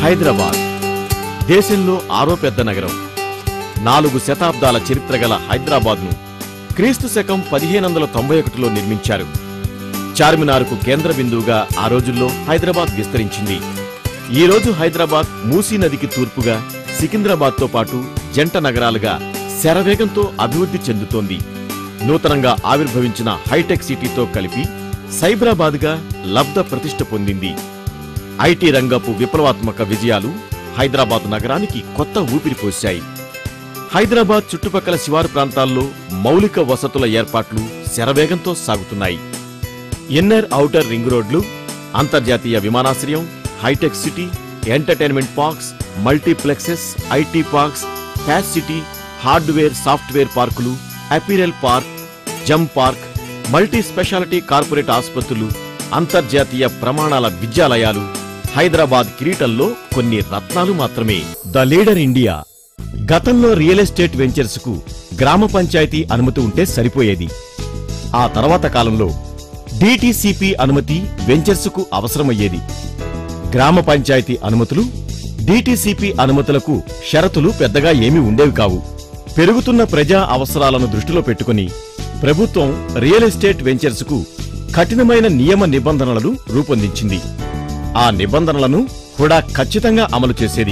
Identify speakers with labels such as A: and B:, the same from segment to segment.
A: హైదరాబాద్ దేశంలో ఆరో పెద్ద నగరం నాలుగు శతాబ్దాల చరిత్ర గల హైదరాబాద్ను క్రీస్తు శకం పదిహేను వందల తొంభై ఒకటిలో నిర్మించారు చార్మినార్కు కేంద్ర బిందువుగా ఆ రోజుల్లో హైదరాబాద్ విస్తరించింది ఈ రోజు హైదరాబాద్ మూసీ నదికి తూర్పుగా సికింద్రాబాద్తో పాటు జంట నగరాలుగా శరవేగంతో అభివృద్ధి చెందుతోంది నూతనంగా ఆవిర్భవించిన హైటెక్ సిటీతో కలిపి సైబరాబాద్గా లబ్ధ ప్రతిష్ఠ పొందింది ఐటీ రంగపు విప్లవాత్మక విజయాలు హైదరాబాద్ నగరానికి కొత్త ఊపిరి పోశాయి హైదరాబాద్ చుట్టుపక్కల శివారు ప్రాంతాల్లో మౌలిక వసతుల ఏర్పాట్లు శరవేగంతో సాగుతున్నాయి ఇన్నర్ ఔటర్ రింగ్ రోడ్లు అంతర్జాతీయ విమానాశ్రయం hitech city entertainment parks multiplexes IT parks ఫ్యాష్ సిటీ హార్డ్వేర్ సాఫ్ట్వేర్ పార్కులు apparel park gem park multi specialty corporate ఆసుపత్రులు అంతర్జాతీయ ప్రమాణాల విద్యాలయాలు హైదరాబాద్ కిరీటంలో కొన్ని రత్నాలు మాత్రమే ద లీడర్ ఇండియా గతంలో రియల్ ఎస్టేట్ వెంచర్స్ కు గ్రామ పంచాయతీ అనుమతి ఉంటే సరిపోయేది ఆ తర్వాత కాలంలో డిటిసిపి అనుమతి వెంచర్స్ కు అవసరమయ్యేది గ్రామ పంచాయతీ అనుమతులు డిటిసిపి అనుమతులకు షరతులు పెద్దగా ఏమీ ఉండేవి కావు పెరుగుతున్న ప్రజా అవసరాలను దృష్టిలో పెట్టుకుని ప్రభుత్వం రియల్ ఎస్టేట్ వెంచర్స్ కు కఠినమైన నియమ నిబంధనలను రూపొందించింది ఆ నిబంధనలను కూడా ఖచ్చితంగా అమలు చేసేది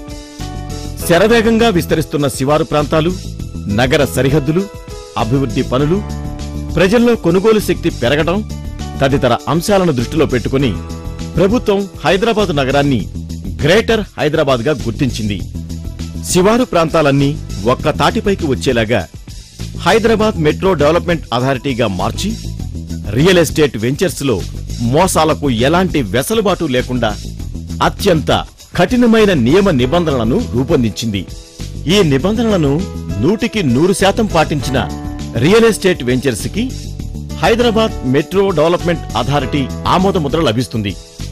A: శరవేగంగా విస్తరిస్తున్న శివారు ప్రాంతాలు నగర సరిహద్దులు అభివృద్ధి పనులు ప్రజల్లో కొనుగోలు శక్తి పెరగడం తదితర అంశాలను దృష్టిలో పెట్టుకుని ప్రభుత్వం హైదరాబాద్ నగరాన్ని గ్రేటర్ హైదరాబాద్గా గుర్తించింది శివారు ప్రాంతాలన్నీ ఒక్క తాటిపైకి వచ్చేలాగా హైదరాబాద్ మెట్రో డెవలప్మెంట్ అథారిటీగా మార్చి రియల్ ఎస్టేట్ వెంచర్స్లో మోసాలకు ఎలాంటి వెసలుబాటు లేకుండా అత్యంత కఠినమైన నియమ నిబంధనలను రూపొందించింది ఈ నిబంధనలను నూటికి నూరు శాతం పాటించిన రియల్ ఎస్టేట్ వెంచర్స్ కి హైదరాబాద్ మెట్రో డెవలప్మెంట్ అథారిటీ ఆమోదముద్ర లభిస్తుంది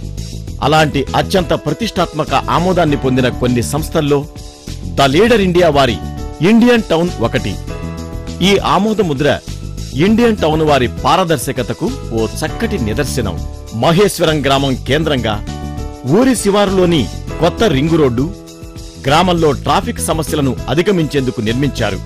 A: అలాంటి అత్యంత ప్రతిష్టాత్మక ఆమోదాన్ని పొందిన కొన్ని సంస్థల్లో ద లీడర్ ఇండియా వారి ఇండియన్ టౌన్ ఒకటి ఈ ఆమోద ముద్ర ఇండియన్ టౌన్ వారి పారదర్శకతకు ఓ చక్కటి నిదర్శనం మహేశ్వరం గ్రామం కేంద్రంగా ఊరి శివారులోని కొత్త రింగు రోడ్డు గ్రామంలో ట్రాఫిక్ సమస్యలను అధిగమించేందుకు నిర్మించారు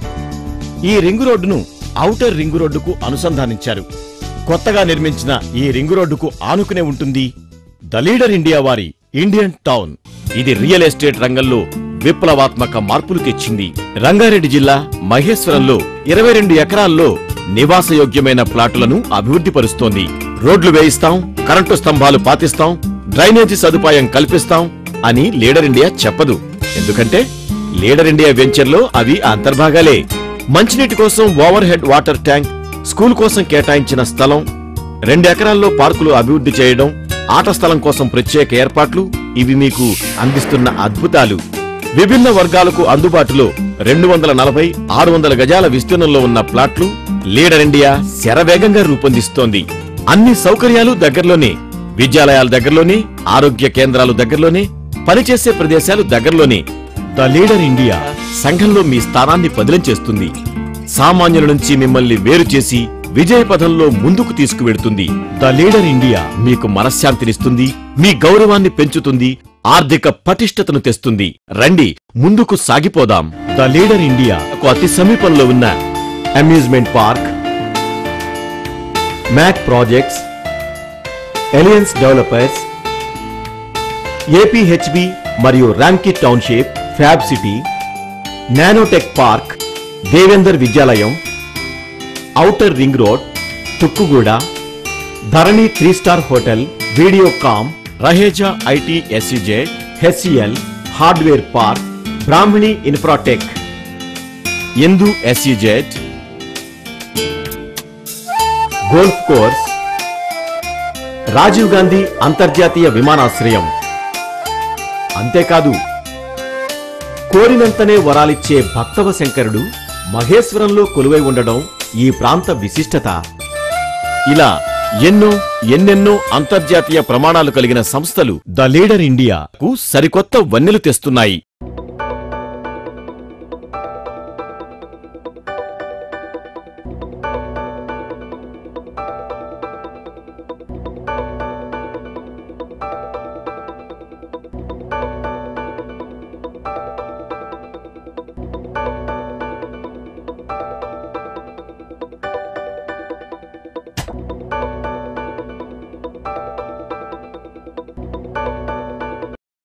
A: ఈ రింగు రోడ్డును ఔటర్ రింగు రోడ్డుకు అనుసంధానించారు కొత్తగా నిర్మించిన ఈ రింగు రోడ్డుకు ఆనుకునే ఉంటుంది ద లీడర్ ఇండియా వారి ఇండియన్ టౌన్ ఇది రియల్ ఎస్టేట్ రంగంలో విప్లవాత్మక మార్పులు తెచ్చింది రంగారెడ్డి జిల్లా మహేశ్వరంలో ఇరవై రెండు ఎకరాల్లో నివాసయోగ్యమైన ప్లాటులను అభివృద్ధి పరుస్తోంది రోడ్లు వేయిస్తాం కరెంటు స్తంభాలు పాతిస్తాం డ్రైనేజీ సదుపాయం కల్పిస్తాం అని లీడర్ ఇండియా చెప్పదు ఎందుకంటే లీడర్ ఇండియా వెంచర్లో అవి అంతర్భాగాలే మంచినీటి కోసం overhead water tank school కోసం కేటాయించిన స్థలం రెండు ఎకరాల్లో పార్కులు అభివృద్ధి చేయడం ఆట స్థలం కోసం ప్రత్యేక ఏర్పాట్లు ఇవి మీకు అందిస్తున్న అద్భుతాలు విభిన్న వర్గాలకు అందుబాటులో రెండు వందల నలభై ఆరు వందల గజాల విస్తీర్ణంలో ఉన్న ప్లాట్లు లీడర్ ఇండియా శరవేగంగా రూపొందిస్తోంది అన్ని సౌకర్యాలు దగ్గరలోనే విద్యాలయాల దగ్గరలోనే ఆరోగ్య కేంద్రాలు దగ్గరలోనే పనిచేసే ప్రదేశాలు దగ్గరలోనే ద లీడర్ ఇండియా సంఘంలో మీ స్థానాన్ని పదిలం చేస్తుంది సామాన్యుల నుంచి మిమ్మల్ని వేరు చేసి విజయ పథంలో ముందుకు తీసుకువెడుతుంది ద లీడర్ ఇండియా మీకు మనశ్శాంతినిస్తుంది మీ గౌరవాన్ని పెంచుతుంది ఆర్థిక పటిష్టతను తెస్తుంది రండి ముందుకు సాగిపోదాం ద లీడర్ ఇండియా అతి సమీపంలో ఉన్న amusement park Mac projects Aliens developers APHB మరియు Ramky township fab city nanotech park Devender విద్యాలయం outer ring road Tukkuguda Dharani three star hotel Videocon Raheja IT SEZ HCL hardware park Brahmani Infratech ఎందు SEZ golf course Rajiv Gandhi అంతర్జాతీయ విమానాశ్రయం అంతేకాదు కోరినంతనే వరాలిచ్చే భక్తవ శంకరుడు మహేశ్వరంలో కొలువై ఉండడం ఈ ప్రాంత విశిష్టత ఇలా ఎన్నో ఎన్నెన్నో అంతర్జాతీయ ప్రమాణాలు కలిగిన సంస్థలు ద లీడర్ ఇండియాకు సరికొత్త వన్నెలు తెస్తున్నాయి